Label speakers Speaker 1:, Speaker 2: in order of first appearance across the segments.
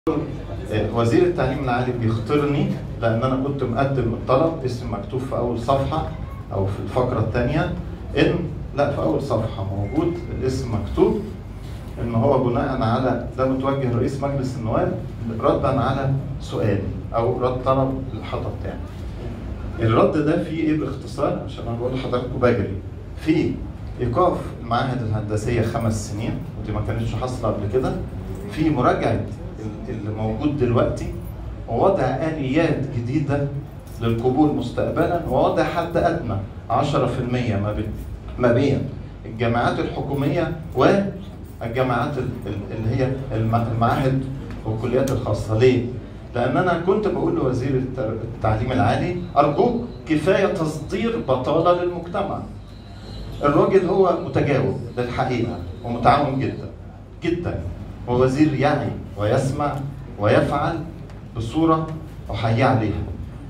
Speaker 1: وزير التعليم العالي بيختارني لان انا كنت مقدم الطلب اسم مكتوب في اول صفحه او في الفقره الثانيه ان لا في اول صفحه موجود الاسم مكتوب ان هو بناء على ده متوجه رئيس مجلس النواب ردا على سؤال او رد طلب الحضر بتاعي. الرد ده فيه ايه باختصار عشان انا بقول لحضراتكم بجري. في ايقاف المعاهد الهندسيه خمس سنين ودي ما كانتش حاصله قبل كده. في مراجعه اللي موجود دلوقتي ووضع اليات جديده للقبول مستقبلا ووضع حد ادنى 10% ما بين ما بين الجامعات الحكوميه والجامعات اللي هي المعاهد والكليات الخاصه ليه؟ لان انا كنت بقول لوزير التعليم العالي ارجوك كفايه تصدير بطاله للمجتمع. الراجل هو متجاوب للحقيقه ومتعاون جدا جدا ووزير يعي ويسمع ويفعل بصوره احيي عليها.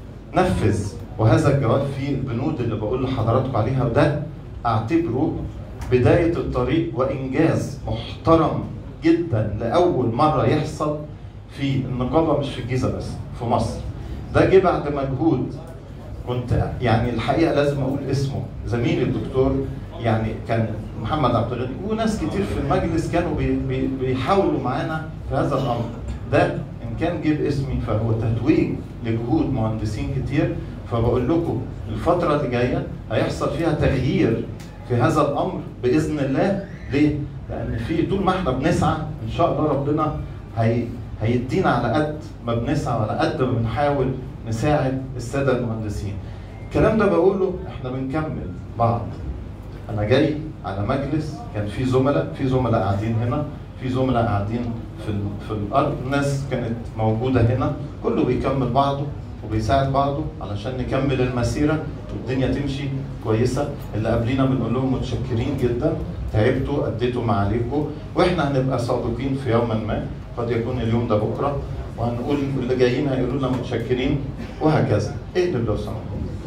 Speaker 1: نفذ وهذا الجواب فيه البنود اللي بقول لحضراتكم عليها وده اعتبره بدايه الطريق وانجاز محترم جدا لاول مره يحصل في النقابه مش في الجيزه بس في مصر. ده جه بعد مجهود كنت يعني الحقيقه لازم اقول اسمه زميلي الدكتور يعني كان محمد عبد الغني وناس كتير في المجلس كانوا بي بي بيحاولوا معانا في هذا الامر ده ان كان جه باسمي فهو تتويج لجهود مهندسين كتير فبقول لكم الفتره اللي جايه هيحصل فيها تغيير في هذا الامر باذن الله ليه؟ لان في طول ما احنا بنسعى ان شاء الله ربنا هي هيدينا على قد ما بنسعى وعلى قد ما بنحاول نساعد الساده المهندسين. الكلام ده بقوله احنا بنكمل بعض. انا جاي على مجلس كان في زملاء في زملاء قاعدين هنا في زملاء قاعدين في في الارض ناس كانت موجوده هنا كله بيكمل بعضه وبيساعد بعضه علشان نكمل المسيره والدنيا تمشي كويسه اللي قبلينا بنقول لهم متشكرين جدا تعبتوا اديتوا ما عليكم واحنا هنبقى صادقين في يوم ما قد يكون اليوم ده بكره وهنقول اللي جايين هيقولوا لنا متشكرين وهكذا اقلب لو سمحت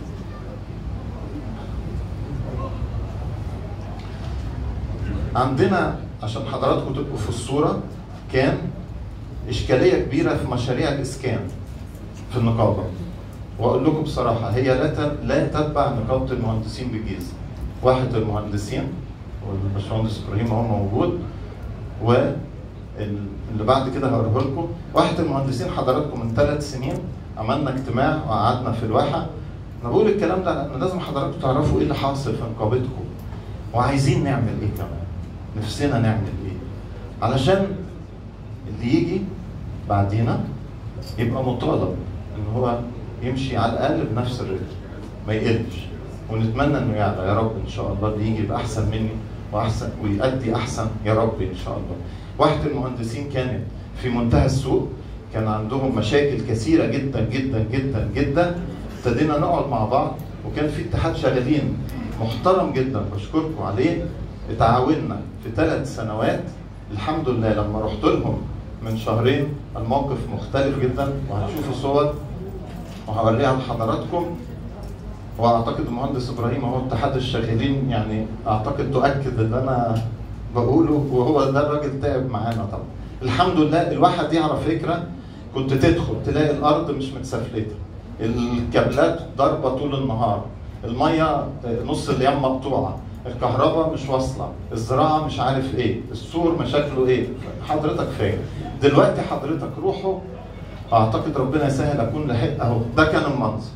Speaker 1: عندنا عشان حضراتكم تبقوا في الصوره كان اشكاليه كبيره في مشاريع الاسكان في النقابه واقول لكم بصراحه هي لا لا تتبع نقابه المهندسين بالجيزه واحد المهندسين والباشمهندس ابراهيم اهو موجود و اللي بعد كده هقوله لكم واحد المهندسين حضراتكم من ثلاث سنين عملنا اجتماع وقعدنا في الواحه انا بقول الكلام ده لان لازم حضراتكم تعرفوا ايه اللي حاصل في نقابتكم وعايزين نعمل ايه كمان نفسنا نعمل ايه علشان اللي يجي بعدينا يبقى مطالب ان هو يمشي على الاقل بنفس الريتم ما يقلش ونتمنى انه يعلى يا رب ان شاء الله اللي يجي يبقى احسن مني واحسن ويؤدي احسن يا رب ان شاء الله. واحد المهندسين كانت في منتهى السوق كان عندهم مشاكل كثيره جدا جدا جدا جدا ابتدينا نقعد مع بعض وكان في اتحاد شغالين محترم جدا بشكركم عليه اتعاوننا في ثلاث سنوات الحمد لله لما رحت لهم من شهرين الموقف مختلف جدا وهتشوفوا صور وهوريها لحضراتكم واعتقد المهندس ابراهيم هو اتحاد الشاغلين يعني اعتقد تؤكد اللي انا بقوله وهو ده الراجل تعب معانا طبعا الحمد لله الواحد يعرف فكره كنت تدخل تلاقي الارض مش متسفلته الكابلات ضاربه طول النهار الميه نص الايام مقطوعه الكهرباء مش واصله الزراعه مش عارف ايه السور مشاكله ايه حضرتك فاهم دلوقتي حضرتك روحوا اعتقد ربنا يسهل اكون لحق اهو ده كان المنظر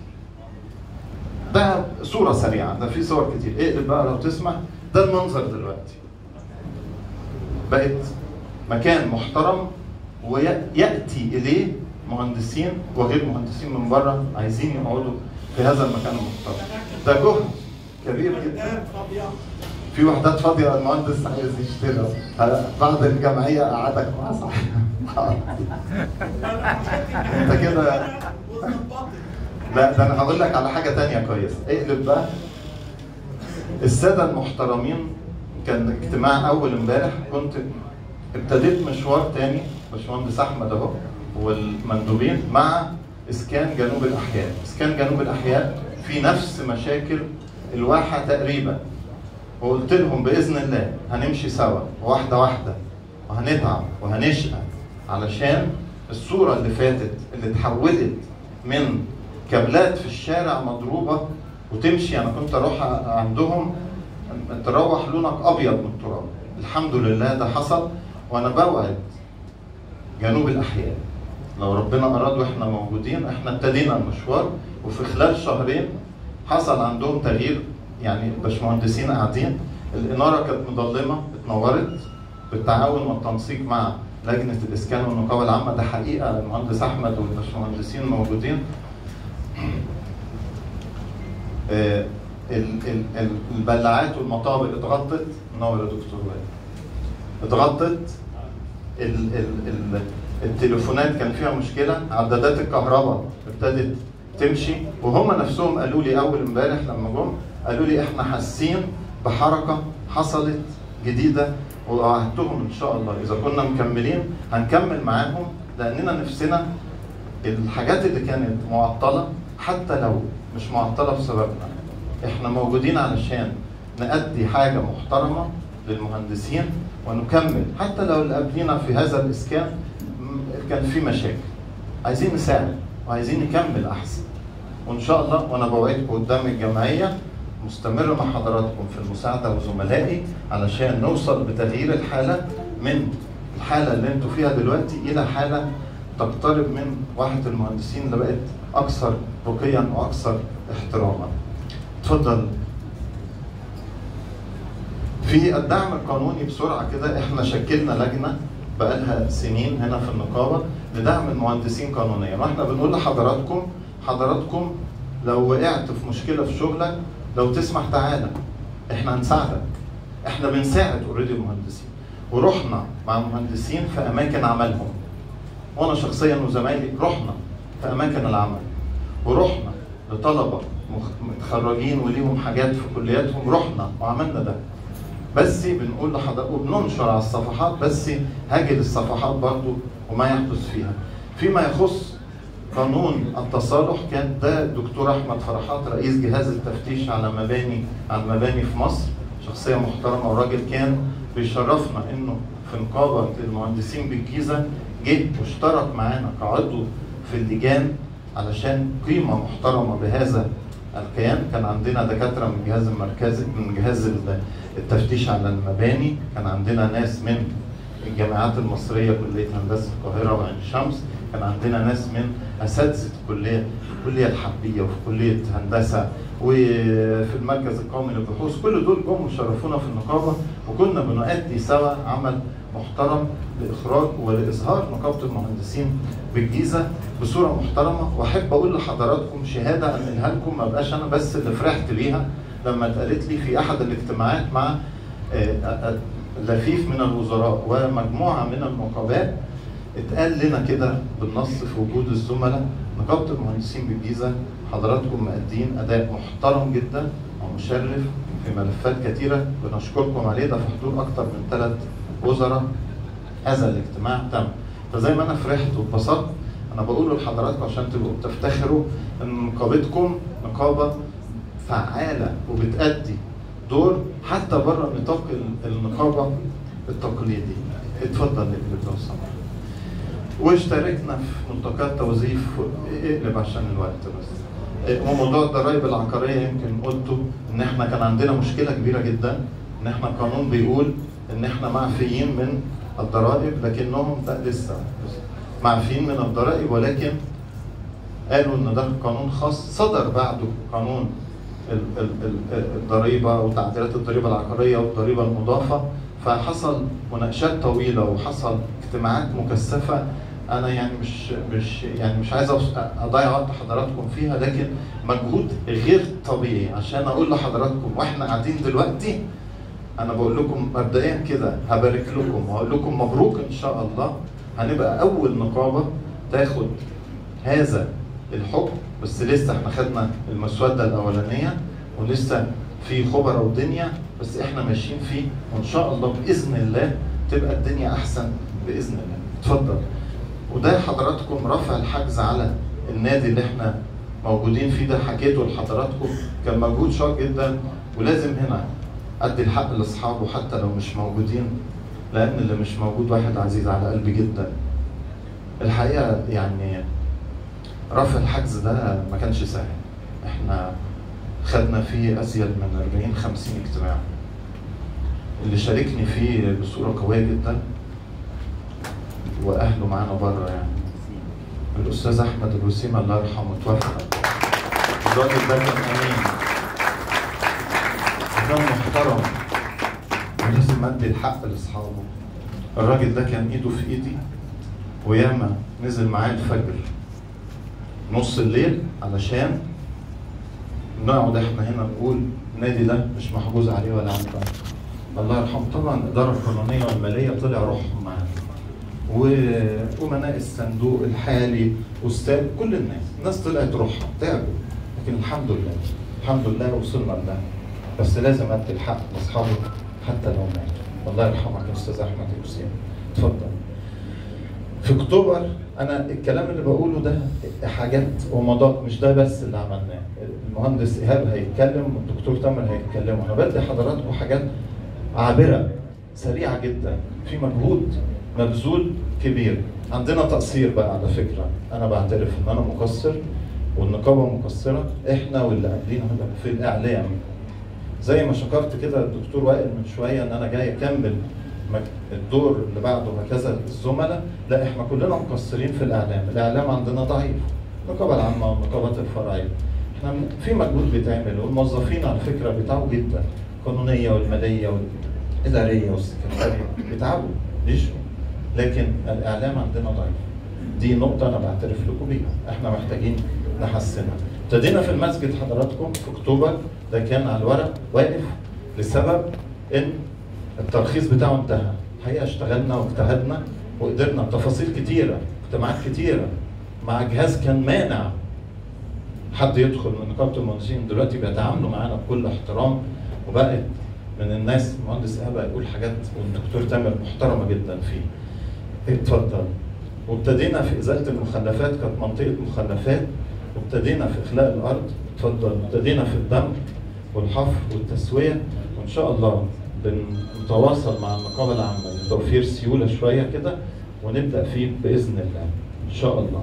Speaker 1: ده صوره سريعه ده في صور كتير اقلب بقى لو تسمح ده المنظر دلوقتي بقت مكان محترم وياتي اليه مهندسين وغير مهندسين من بره عايزين يقعدوا في هذا المكان المحترم ده جهد كبير جدا في وحدات فاضيه المهندس عايز يشتري بعد الجمعيه قعدك مع صاحبي انت كده لا ده انا هقول لك على حاجه تانية كويسه اقلب بقى الساده المحترمين كان اجتماع اول امبارح كنت ابتديت مشوار تاني باشمهندس احمد اهو والمندوبين مع اسكان جنوب الاحياء اسكان جنوب الاحياء في نفس مشاكل الواحه تقريبا وقلت لهم باذن الله هنمشي سوا واحده واحده وهنتعب وهنشقى علشان الصوره اللي فاتت اللي اتحولت من كابلات في الشارع مضروبه وتمشي انا كنت اروح عندهم تروح لونك ابيض من التراب الحمد لله ده حصل وانا بوعد جنوب الاحياء لو ربنا اراد واحنا موجودين احنا ابتدينا المشوار وفي خلال شهرين حصل عندهم تغيير يعني باشمهندسين قاعدين الاناره كانت مظلمه اتنورت بالتعاون والتنسيق مع لجنه الاسكان والنقابه العامه ده حقيقه المهندس احمد والباشمهندسين موجودين آه، ال- ال- ال- البلاعات والمطابق اتغطت نور يا دكتور وائل اتغطت ال ال ال التليفونات كان فيها مشكله عدادات الكهرباء ابتدت تمشي وهم نفسهم قالوا لي اول امبارح لما جم قالوا لي احنا حاسين بحركه حصلت جديده ووعدتهم ان شاء الله اذا كنا مكملين هنكمل معاهم لاننا نفسنا الحاجات اللي كانت معطله حتى لو مش معطله بسببنا احنا موجودين علشان نأدي حاجه محترمه للمهندسين ونكمل حتى لو اللي قبلينا في هذا الاسكان م- كان في مشاكل عايزين نساعد وعايزين نكمل احسن وان شاء الله وانا بوعدكم قدام الجمعيه مستمر مع حضراتكم في المساعده وزملائي علشان نوصل بتغيير الحاله من الحاله اللي انتوا فيها دلوقتي الى حاله تقترب من واحد المهندسين اللي بقت اكثر رقيا واكثر احتراما. اتفضل في الدعم القانوني بسرعه كده احنا شكلنا لجنه بقالها سنين هنا في النقابه لدعم المهندسين قانونيا واحنا بنقول لحضراتكم حضراتكم لو وقعت في مشكله في شغلك لو تسمح تعالى احنا هنساعدك احنا بنساعد اوريدي المهندسين ورحنا مع المهندسين في اماكن عملهم وانا شخصيا وزمايلي رحنا في اماكن العمل ورحنا لطلبه مخ- متخرجين وليهم حاجات في كلياتهم رحنا وعملنا ده بس بنقول لحضرتك وبننشر على الصفحات بس هاجل الصفحات برضو وما يحدث فيها فيما يخص قانون التصالح كان ده الدكتور احمد فرحات رئيس جهاز التفتيش على مباني على المباني في مصر شخصيه محترمه وراجل كان بيشرفنا انه في نقابه المهندسين بالجيزه جه واشترك معانا كعضو في اللجان علشان قيمه محترمه بهذا الكيان كان عندنا دكاتره من الجهاز المركزي من جهاز ال- التفتيش على المباني كان عندنا ناس من الجامعات المصريه كليه هندسه القاهره وعين شمس كان عندنا ناس من اساتذه الكليه الكليه الحربيه وفي كليه هندسه وفي المركز القومي للبحوث كل دول جم وشرفونا في النقابه وكنا بنؤدي سوا عمل محترم لاخراج ولاظهار نقابه المهندسين بالجيزه بصوره محترمه واحب اقول لحضراتكم شهاده انقلها لكم ما بقاش انا بس اللي فرحت بيها لما اتقالت لي في احد الاجتماعات مع آه، آه، لفيف من الوزراء ومجموعه من النقباء اتقال لنا كده بالنص في وجود الزملاء نقابه المهندسين بالجيزه حضراتكم مأدين اداء محترم جدا ومشرف في ملفات كثيره بنشكركم عليه ده في حضور اكثر من ثلاث وزراء هذا الاجتماع تم فزي ما انا فرحت واتبسطت انا بقول لحضراتكم عشان تبقوا بتفتخروا ان نقابتكم نقابه فعاله وبتأدي دور حتى بره نطاق ال- النقابه التقليدي اتفضل اقلب لو سمحت واشتركنا في ملتقيات توظيف اقلب عشان الوقت بس إيه، وموضوع الضرائب العقاريه يمكن قلته ان احنا كان عندنا مشكله كبيره جدا ان احنا القانون بيقول ان احنا معفيين من الضرائب لكنهم لا لسه معفيين من الضرائب ولكن قالوا ان ده قانون خاص صدر بعده قانون ال- ال- ال- الضريبه وتعديلات الضريبه العقاريه والضريبه المضافه فحصل مناقشات طويله وحصل اجتماعات مكثفه انا يعني مش مش يعني مش عايز أوص- اضيع وقت حضراتكم فيها لكن مجهود غير طبيعي عشان اقول لحضراتكم واحنا قاعدين دلوقتي انا بقول لكم مبدئيا كده هبارك لكم وهقول لكم مبروك ان شاء الله هنبقى اول نقابه تاخد هذا الحكم بس لسه احنا خدنا المسوده الاولانيه ولسه في خبراء ودنيا بس احنا ماشيين فيه وان شاء الله باذن الله تبقى الدنيا احسن باذن الله اتفضل وده حضراتكم رفع الحجز على النادي اللي احنا موجودين فيه ده حكيته لحضراتكم كان مجهود شاق جدا ولازم هنا ادي الحق لاصحابه حتى لو مش موجودين لان اللي مش موجود واحد عزيز على قلبي جدا الحقيقه يعني رفع الحجز ده ما كانش سهل احنا خدنا فيه ازيد من 40 50 اجتماع اللي شاركني فيه بصوره قويه جدا واهله معانا بره يعني الاستاذ احمد الوسيمه الله يرحمه توفى الراجل ده كان امين كان محترم ولازم ادي الحق لاصحابه الراجل ده كان ايده في ايدي وياما نزل معايا الفجر نص الليل علشان نقعد احنا هنا نقول النادي ده مش محجوز عليه ولا عن الله يرحمه طبعا الاداره القانونيه والماليه طلع روحهم معانا وامناء الصندوق الحالي استاذ كل الناس الناس طلعت روحها تعبوا لكن الحمد لله الحمد لله وصلنا لده بس لازم ادي الحق لاصحابي حتى لو ماتوا الله يرحمك يا استاذ احمد حسين اتفضل في اكتوبر انا الكلام اللي بقوله ده حاجات ومضات مش ده بس اللي عملناه المهندس ايهاب هيتكلم والدكتور تامر هيتكلموا انا بدي حضراتكم حاجات عابره سريعه جدا في مجهود مبذول كبير عندنا تقصير بقى على فكره انا بعترف ان انا مقصر والنقابه مقصره احنا واللي قبلينا في الاعلام زي ما شكرت كده الدكتور وائل من شويه ان انا جاي اكمل الدور اللي بعده وهكذا الزملاء لا احنا كلنا مقصرين في الاعلام الاعلام عندنا ضعيف النقابه العامه والنقابات الفرعيه احنا في مجهود بيتعمل والموظفين على فكره بيتعبوا جدا القانونيه والماليه والاداريه والسكرتاريه بيتعبوا ليش لكن الاعلام عندنا ضعيف دي نقطه انا بعترف لكم بيها احنا محتاجين نحسنها ابتدينا في المسجد حضراتكم في اكتوبر ده كان على الورق واقف لسبب ان الترخيص بتاعه انتهى الحقيقه اشتغلنا واجتهدنا وقدرنا بتفاصيل كتيره اجتماعات كتيره مع جهاز كان مانع حد يدخل من نقابه المهندسين دلوقتي بيتعاملوا معانا بكل احترام وبقت من الناس المهندس ابا يقول حاجات والدكتور تامر محترمه جدا فيه اتفضل وابتدينا في ازاله المخلفات كانت منطقه مخلفات وابتدينا في اخلاء الارض اتفضل ابتدينا في الدمر والحفر والتسويه وان شاء الله بنتواصل مع النقابه العامه لتوفير سيوله شويه كده ونبدا فيه باذن الله ان شاء الله.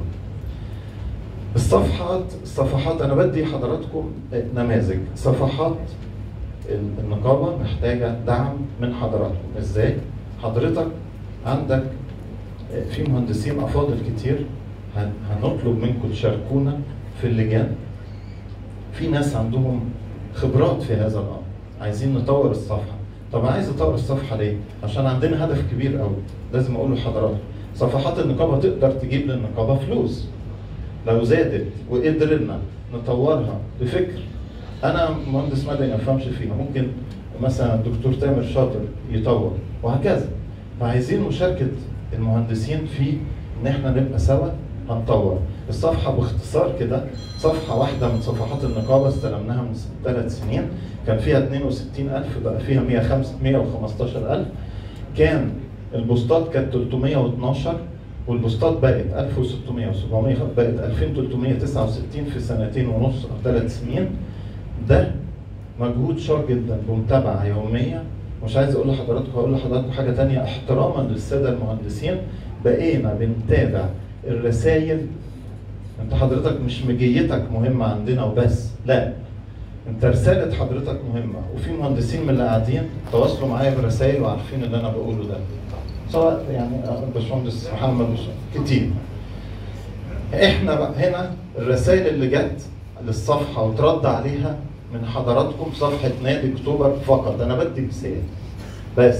Speaker 1: الصفحات الصفحات انا بدي حضراتكم نماذج صفحات النقابه محتاجه دعم من حضراتكم ازاي؟ حضرتك عندك في مهندسين افاضل كتير هنطلب منكم تشاركونا في اللجان في ناس عندهم خبرات في هذا الامر عايزين نطور الصفحه طب عايز اطور الصفحه ليه؟ عشان عندنا هدف كبير قوي لازم اقوله لحضراتكم صفحات النقابه تقدر تجيب للنقابه فلوس لو زادت وقدرنا نطورها بفكر انا مهندس مدني ما افهمش فيها ممكن مثلا الدكتور تامر شاطر يطور وهكذا فعايزين مشاركه المهندسين في ان احنا نبقى سوا هنطور الصفحه باختصار كده صفحه واحده من صفحات النقابه استلمناها من ثلاث سنين كان فيها 62000 بقى فيها 115000 كان البوستات كانت 312 والبوستات بقت 1600 و700 بقت 2369 في سنتين ونص او ثلاث سنين ده مجهود شاق جدا بمتابعه يوميه مش عايز اقول لحضراتكم هقول لحضراتكم حاجه ثانيه احتراما للساده المهندسين بقينا بنتابع الرسائل انت حضرتك مش مجيتك مهمه عندنا وبس لا انت رساله حضرتك مهمه وفي مهندسين من اللي قاعدين تواصلوا معايا برسائل وعارفين اللي انا بقوله ده سواء يعني باشمهندس محمد كتير احنا بقى هنا الرسائل اللي جت للصفحه وترد عليها من حضراتكم صفحه نادي اكتوبر فقط انا بدي مثال بس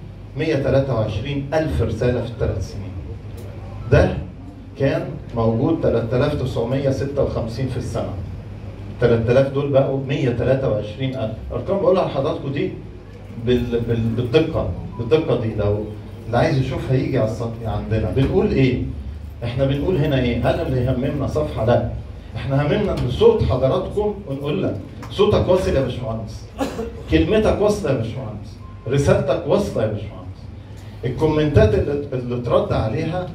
Speaker 1: 123 الف رساله في الثلاث سنين ده كان موجود 3956 في السنه 3000 دول بقوا 123000 ارقام بقولها لحضراتكم دي بال... بال... بالدقه بالدقه دي لو اللي عايز يشوف هيجي على السطح عندنا بنقول ايه احنا بنقول هنا ايه هل اللي يهمنا صفحه لا احنا هممنا ان صوت حضراتكم ونقول لك صوتك واصل يا باشمهندس كلمتك واصله يا باشمهندس رسالتك واصله يا باشمهندس الكومنتات اللي, اللي اترد عليها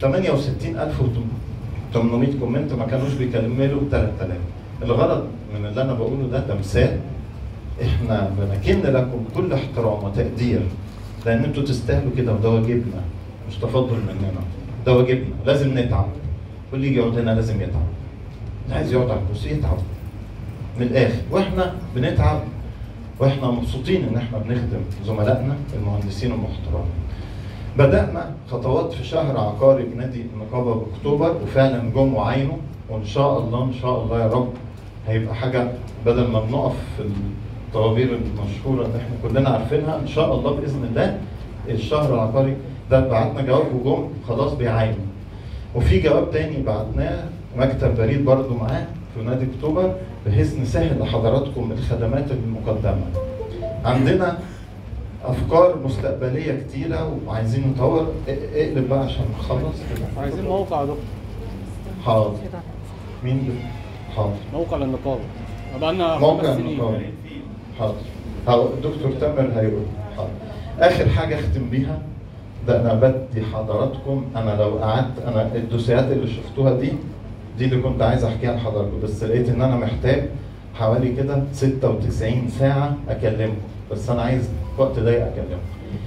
Speaker 1: 68800 كومنت ما كانوش بيكملوا 3000 الغرض من اللي انا بقوله ده تمثال احنا بنكن لكم كل احترام وتقدير لان انتوا تستاهلوا كده وده واجبنا مش تفضل مننا ده واجبنا لازم نتعب واللي يجي يقعد هنا لازم يتعب اللي عايز يقعد على الكرسي يتعب من الاخر واحنا بنتعب واحنا مبسوطين ان احنا بنخدم زملائنا المهندسين المحترمين بدأنا خطوات في شهر عقاري بنادي النقابة بأكتوبر وفعلا جم وعينوا وإن شاء الله إن شاء الله يا رب هيبقى حاجة بدل ما بنقف في الطوابير المشهورة اللي احنا كلنا عارفينها إن شاء الله بإذن الله الشهر العقاري ده بعتنا جواب وجم خلاص بيعاينوا وفي جواب تاني بعتناه مكتب بريد برضو معاه في نادي اكتوبر بحيث نسهل لحضراتكم الخدمات المقدمه. عندنا افكار مستقبليه كتيره وعايزين نطور ا- اقلب بقى عشان نخلص كده
Speaker 2: عايزين موقع يا دكتور
Speaker 1: حاضر مين ده؟ حاضر
Speaker 2: موقع للنقابه بقالنا
Speaker 1: موقع
Speaker 2: خمس سنين
Speaker 1: النقابة حاضر هو الدكتور تامر هيقول حاضر اخر حاجه اختم بيها ده انا بدي حضراتكم انا لو قعدت انا الدوسيات اللي شفتوها دي دي اللي كنت عايز احكيها لحضراتكم بس لقيت ان انا محتاج حوالي كده 96 ساعه اكلمكم بس انا عايز وقت ضيق اكلمكم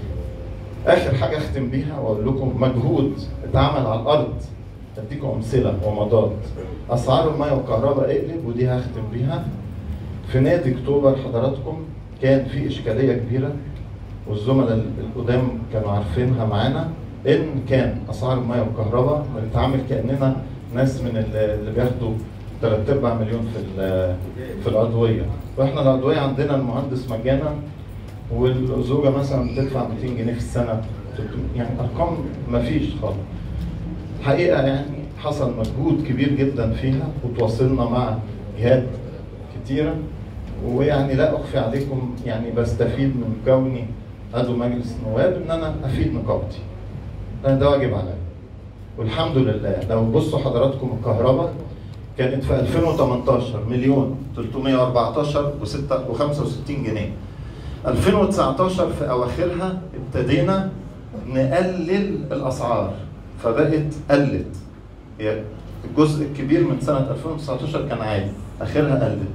Speaker 1: اخر حاجه اختم بيها واقول لكم مجهود اتعمل على الارض اديكم امثله ومضاد اسعار الميه والكهرباء اقلب ودي هختم بيها في نادي اكتوبر حضراتكم كان في اشكاليه كبيره والزملاء القدام كانوا عارفينها معانا ان كان اسعار الميه والكهرباء بنتعامل كاننا ناس من اللي اللي بياخدوا ثلاث ارباع مليون في ال- في العضويه واحنا العضويه عندنا المهندس مجانا والزوجه مثلا بتدفع 200 جنيه في السنه 300 يعني ارقام ما فيش خالص الحقيقه يعني حصل مجهود كبير جدا فيها وتواصلنا مع جهات كتيره ويعني لا اخفي عليكم يعني بستفيد من كوني عضو مجلس النواب ان انا افيد نقابتي لان ده واجب عليا والحمد لله لو بصوا حضراتكم الكهرباء كانت في 2018 مليون 314 و65 جنيه 2019 في اواخرها ابتدينا نقلل الاسعار فبقت قلت يعني الجزء الكبير من سنه 2019 كان عالي اخرها قلت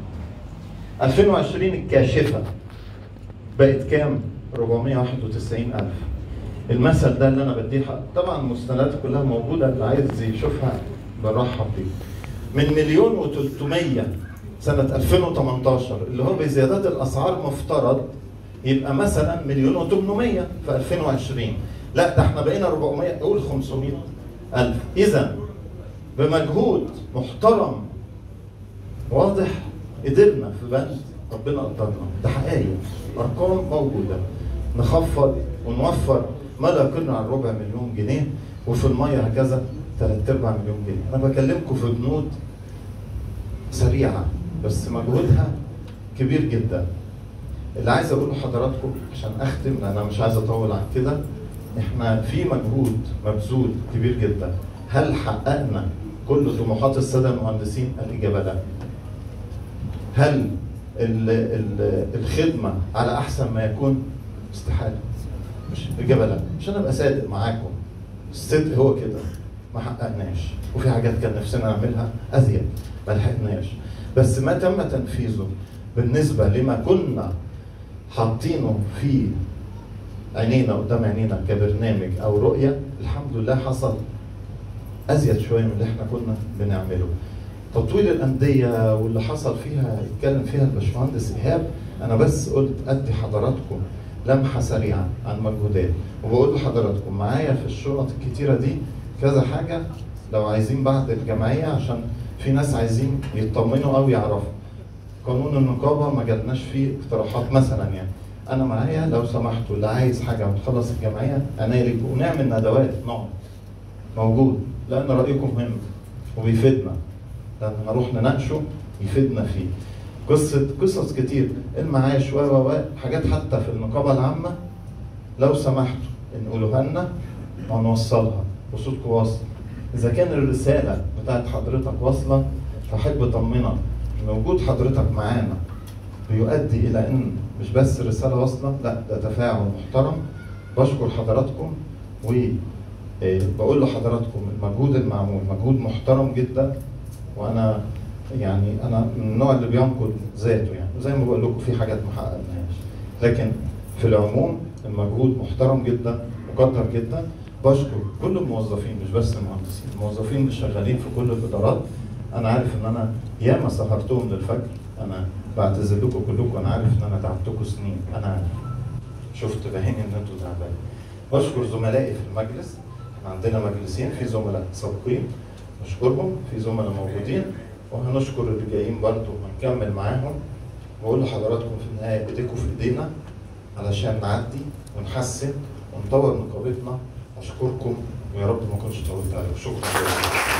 Speaker 1: 2020 الكاشفه بقت كام 491 الف المثل ده اللي انا بديه حق. طبعا المستندات كلها موجوده اللي عايز يشوفها برحب بيه من مليون و300 سنه 2018 اللي هو بزيادات الاسعار مفترض يبقى مثلا مليون و800 في 2020 لا ده احنا بقينا 400 قول 500 الف اذا بمجهود محترم واضح قدرنا في بند ربنا قدرنا ده حقائق ارقام موجوده نخفض ونوفر ما لا يقل عن ربع مليون جنيه وفي الميه هكذا ثلاث ارباع مليون جنيه انا بكلمكم في بنود سريعه بس مجهودها كبير جدا اللي عايز اقوله لحضراتكم عشان اختم لان انا مش عايز اطول عن كده احنا في مجهود مبذول كبير جدا هل حققنا كل طموحات الساده المهندسين الاجابه لا هل ال ال الخدمه على احسن ما يكون استحاله مش الاجابه لا مش انا ابقى صادق معاكم الصدق هو كده ما حققناش وفي حاجات كان نفسنا نعملها ازيد ما لحقناش بس ما تم تنفيذه بالنسبه لما كنا حاطينه في عينينا قدام عينينا كبرنامج او رؤيه الحمد لله حصل ازيد شويه من اللي احنا كنا بنعمله تطوير الانديه واللي حصل فيها اتكلم فيها الباشمهندس ايهاب انا بس قلت ادي حضراتكم لمحه سريعه عن مجهودات وبقول لحضراتكم معايا في الشنط الكتيره دي كذا حاجه لو عايزين بعد الجمعيه عشان في ناس عايزين يطمنوا او يعرفوا قانون النقابه ما جالناش فيه اقتراحات مثلا يعني انا معايا لو سمحتوا اللي عايز حاجه ونخلص الجمعيه انا ليكم ونعمل ندوات نقعد موجود لان رايكم مهم وبيفيدنا لان هنروح نناقشه يفيدنا فيه قصه قصص كتير المعاش و و و حاجات حتى في النقابه العامه لو سمحتوا انقلوها لنا ونوصلها وصوتكم واصل اذا كان الرساله بتاعت حضرتك واصله فاحب اطمنك ان وجود حضرتك معانا بيؤدي الى ان مش بس رساله واصله لا ده تفاعل محترم بشكر حضراتكم وبقول لحضراتكم المجهود المعمول مجهود محترم جدا وانا يعني انا من النوع اللي بينقد ذاته يعني زي ما بقول لكم في حاجات ما حققناهاش لكن في العموم المجهود محترم جدا مقدر جدا بشكر كل الموظفين مش بس المهندسين الموظفين اللي شغالين في كل الادارات انا عارف ان انا ياما سهرتهم للفجر انا بعتذر لكم كلكم انا عارف ان انا تعبتكم سنين انا عارف شفت بعيني ان انتوا تعبانين بشكر زملائي في المجلس احنا عندنا مجلسين في زملاء سابقين نشكرهم في زملاء موجودين وهنشكر اللي جايين برضه وهنكمل معاهم بقول لحضراتكم في النهايه ايديكم في ايدينا علشان نعدي ونحسن ونطور نقابتنا اشكركم ويا رب ما اكونش طولت عليكم شكرا جزيلا